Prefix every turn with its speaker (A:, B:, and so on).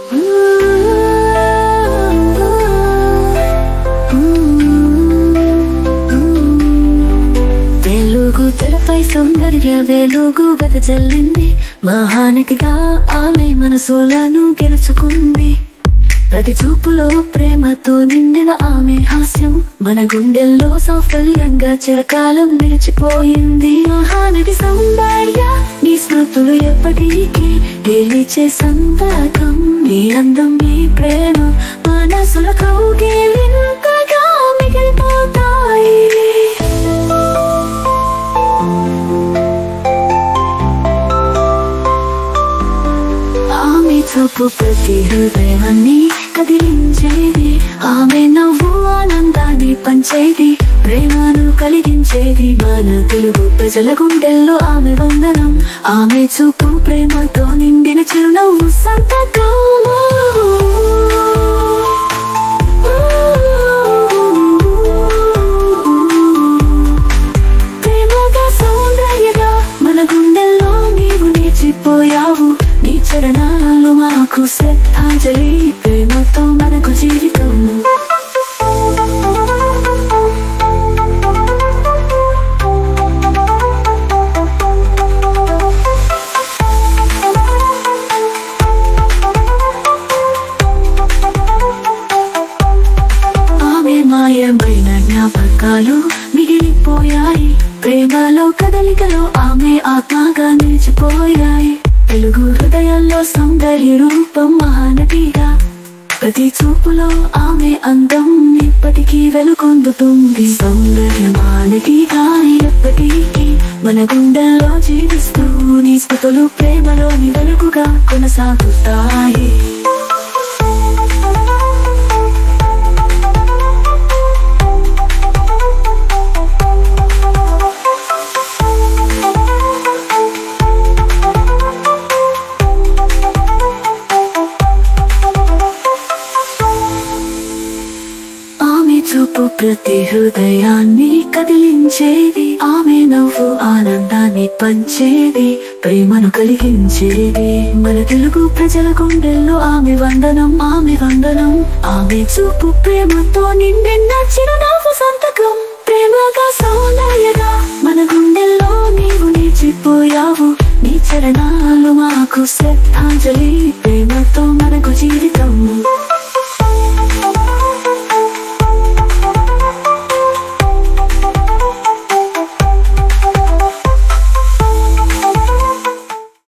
A: వెలుగు తెరపై సౌందర్య వెలుగు వెదజల్లింది మహానటిగా ఆమె మనసులను గెలుచుకుంది ప్రతి చూపులో ప్రేమతో నిండిన ఆమె హాస్యం మన గుండెల్లో సౌకర్యంగా చిరకాలం నిలిచిపోయింది మహానటి సౌందర్య నీ స్మృతులు ఎప్పటికీ గెలిచే సందర్భం నీ అందం నీ ప్రేమ మనసుల కౌగిలింతగా మిగిలిపోతాయి ఆమె చూపు ప్రతి హృదయాన్ని కదిలించేది ఆమె నవ్వు ఆనందాన్ని పంచేది ప్రేమను కలిగించేది మన తెలుగు ప్రజల గుండెల్లో ఆమె వందనం ఆమె చూపు ప్రేమతో నిండిన చిరునవ్వు సంతకము ప్రేమగా సౌందర్యగా మన గుండెల్లో నీవు నిలిచిపోయావు నీ చరణాలు మాకు శ్రద్ధాంజలి ప్రేమతో మనకు జీవితం ఆమె మాయమైన జ్ఞాపకాలు మిగిలిపోయాయి ప్రేమలో కదలికలో ఆమె ఆత్మగా నిలిచిపోయాయి తెలుగు హృదయాల్లో సౌందర్య రూపం మహానటిగా ప్రతి చూపులో ఆమె అందం ఇప్పటికీ వెలుగొందుతుంది సౌందర్య మానటిగా ఎప్పటికీ మన గుండెల్లో జీవిస్తూ నీ స్మృతులు ప్రేమలోని వెలుగుగా కొనసాగుతాయి ఆమె చూపు ప్రతి హృదయాన్ని కదిలించేది ఆమె నవ్వు ఆనందాన్ని పంచేది ప్రేమను కలిగించేది మన తెలుగు ప్రజల గుండెల్లో ఆమె వందనం ఆమె వందనం ఆమె చూపు ప్రేమతో నిండిన చిరునవ్వు సంతకం ప్రేమగా సౌందర్యగా మన గుండెల్లో నీవు నిలిచిపోయావు నీ చరణాలు మాకు శ్రద్ధాంజలి ప్రేమతో మనకు జీవి